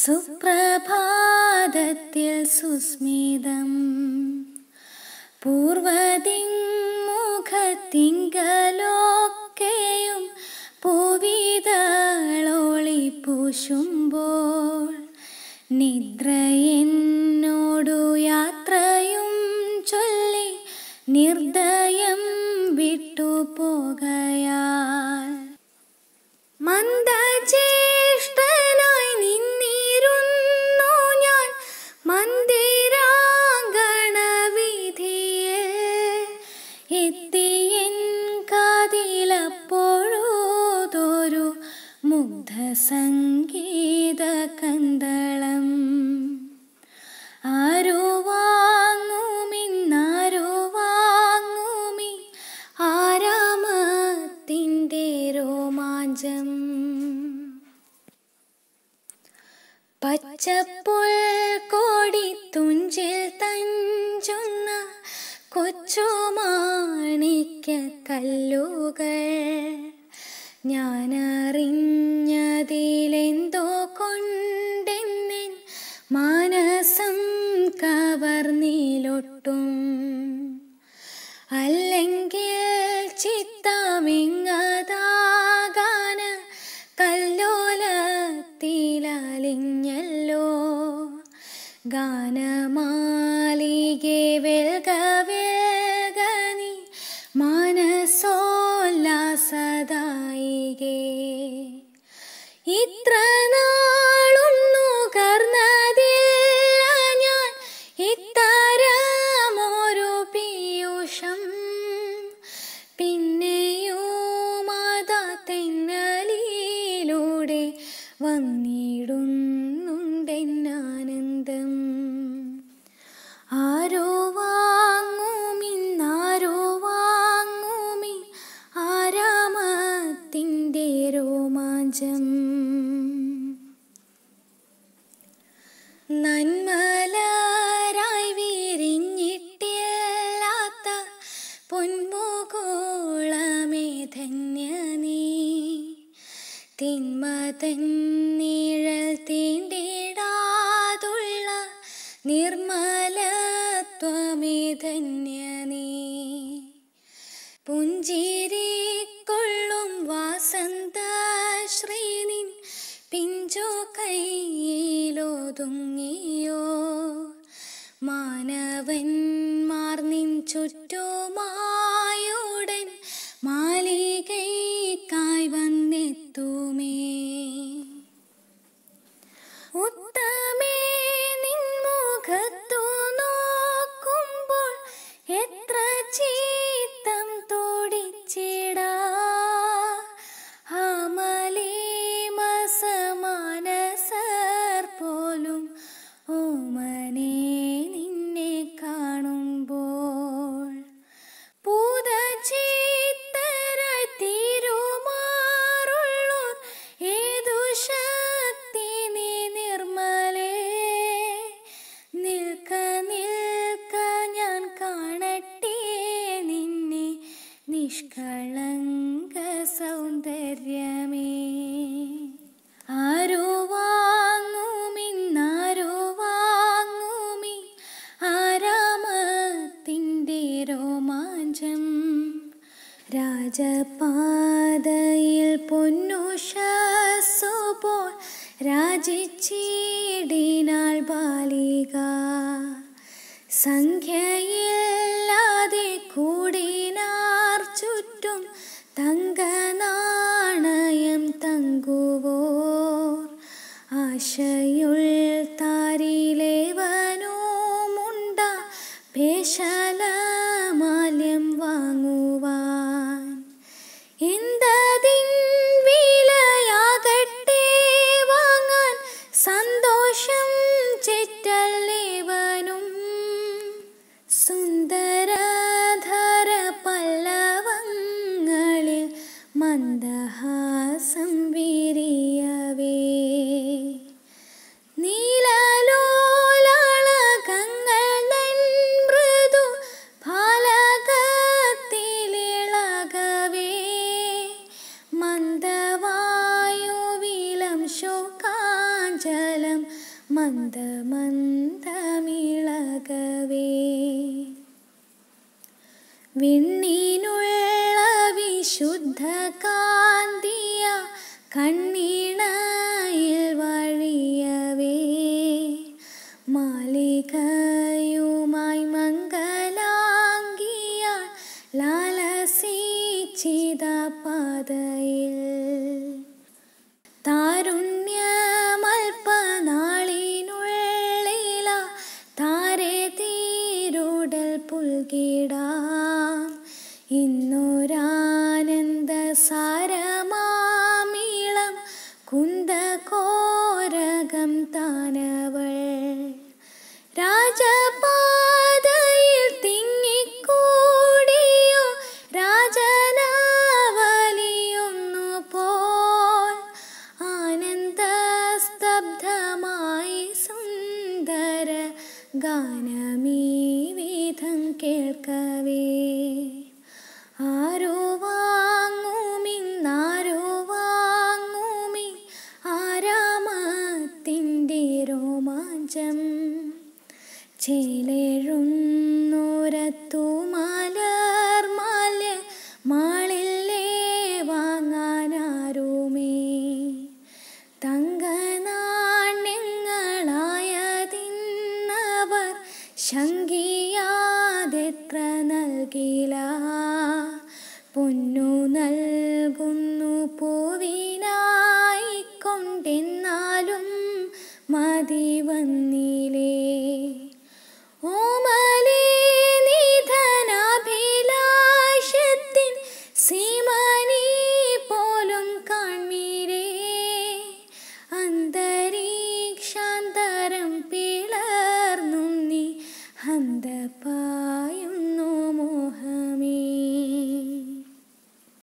സുപ്രഭാതത്തിൽ സുസ്മിതം പൂർവതിമുഖത്തിങ്കലൊക്കെയും പൂവിതളോളി പൂശുമ്പോൾ നിദ്ര എന്നോടു യാത്രയും ചൊല്ലി നിർദ്ദയം വിട്ടു പോകയാൽ മന്ദജ്യേഷ്ഠനായി നിന്നിരുന്നു ഞാൻ മന്ദിരാങ്കണവിധിയിൽ എത്തിയൻ കാതിലപ്പോഴോതൊരു മുഗ്ധ സംഗീത കന്തളം ആരോ വാങ്ങുമിന്നാരോ വാങ്ങുമി ആരാമത്തിൻ്റെ രോമാഞ്ചം പച്ചപ്പുൽ കോടി തുഞ്ചിൽ തഞ്ചുന്ന കൊച്ചുമാണിക്ക കല്ലുകൾ ഞാനറിഞ്ഞതിലെന്തോ കൊണ്ടെന്നിൻ മാനസം കവർന്നിലൊട്ടും അല്ലെങ്കിൽ ചിത്തമിങ്ങതാകാന കല്ലോലത്തിലലിഞ്ഞല്ലോ ഗാനമാലികെ വെൽക വെൽകനി മനസോല്ലാസദായികേ ഇത്ര നാളും നുകർന്നതില്ല ഞാൻ ഇത്തരമൊരു പീയൂഷം പിന്നെയും അതാ തെന്നലിലൂടെ വന്നിടുന്നുണ്ടെന്നാനന്ദം ആരോ വാങ്ങുമിന്നാരോ വാങ്ങുമി ആരാമത്തിൻ്റെ രോമാഞ്ചം നന്മലരായി വിരിഞ്ഞിട്ടില്ലാത്ത പൊന്മുകോളമേ ധന്യ നീ തിന്മ തന്നിഴൽ തീണ്ടിടാതുള്ള നിർമ്മലത്വമേ ധന്യ നീ പുഞ്ചിരിക്കൊള്ളും വാസന്ത ശ്രീനിൻ പിഞ്ചോ കൈയിലൊതുങ്ങിയോ മാനവന്മാർ നിൻ ചുറ്റുമായുടൻ മാലികൈക്കായി വന്നെത്തുമേ ഉത്തമേ നിൻ മുഖത്തു നോക്കുമ്പോൾ എത്ര ചീത്തം തോടിച്ചിടാ ആമലീമസമാനസർ പോലും ഓമനെ നിന്നെ കാണുമ്പോൾ പൂതചിത്തരായി തീരുമാറുള്ളൂ ഏതു ശക്തി നീ നിർമ്മലേ നിൽക്ക നിൽക്ക ഞാൻ കാണട്ടെ നിന്നെ നിഷ്കളങ്ക സൗന്ദര്യമേ ആരോ വാങ്ങുമിന്നാരോ വാങ്ങുമി ആരാമത്തിൻ്റെ രോമാഞ്ചം രാജപാതയിൽ പൊന്നുഷസുപോൽ രാജിച്ചിടിനാൾ ബാലിക സംഖ്യയില്ലാതെ കൂടിനാർ ചുറ്റും തങ്കനാണയം തങ്കുവോർ ആശയുൾ താരിലേവനുമുണ്ട പേശലമാല്യം വാങ്ങുവാൻ എന്തതിൻ വിലയാകട്ടെ വാങ്ങാൻ സന്തോഷം ചെറ്റല്ലേവനും സുന്ദരധര പല്ലവങ്ങളിൽ മന്ദഹാസം വിരിയവേ നീലലോലമായ മന്ദമന്ദമിളകവേ വിണ്ണീനുള്ള വിശുദ്ധ കാന്തിയ കണ്ണീണയിൽ വഴിയവേ മാലികയുമായി മംഗലാംഗിയാൾ ലാലസിച്ചിത പാതയിൽ താരുണ്യമൽപ്പനാളിനുള്ളില താരെ തീരുടൽ പുൽകിടാം ഇന്നൊരാനന്ദ സാരമാമിളം കുന്തകോരകം താനവൾ രാജപാതയിൽ തിങ്ങിക്കൂടിയോ രാജനാവലിയൊന്നു പോൽ ആനന്ദസ്തബ്ധമായി സുന്ദര ഗാനമീ വിധം കേൾക്കവേ ആരോ വാങ്ങുമിന്നാരോ വാങ്ങുമി ആരാമത്തിൻ്റെ രോമാഞ്ചം ചേലേഴുന്നോരത്തു മലർ മാല്യ മാളില്ലേ വാങ്ങാനാരുമേ തങ്കനാണ്യങ്ങളായതിന്നവർ ശങ്കിയാതെത്ര നൽകില പൊന്നു നൽകുന്നു പൂവിനായിക്കൊണ്ടെന്നാലും മതി വന്നിലേ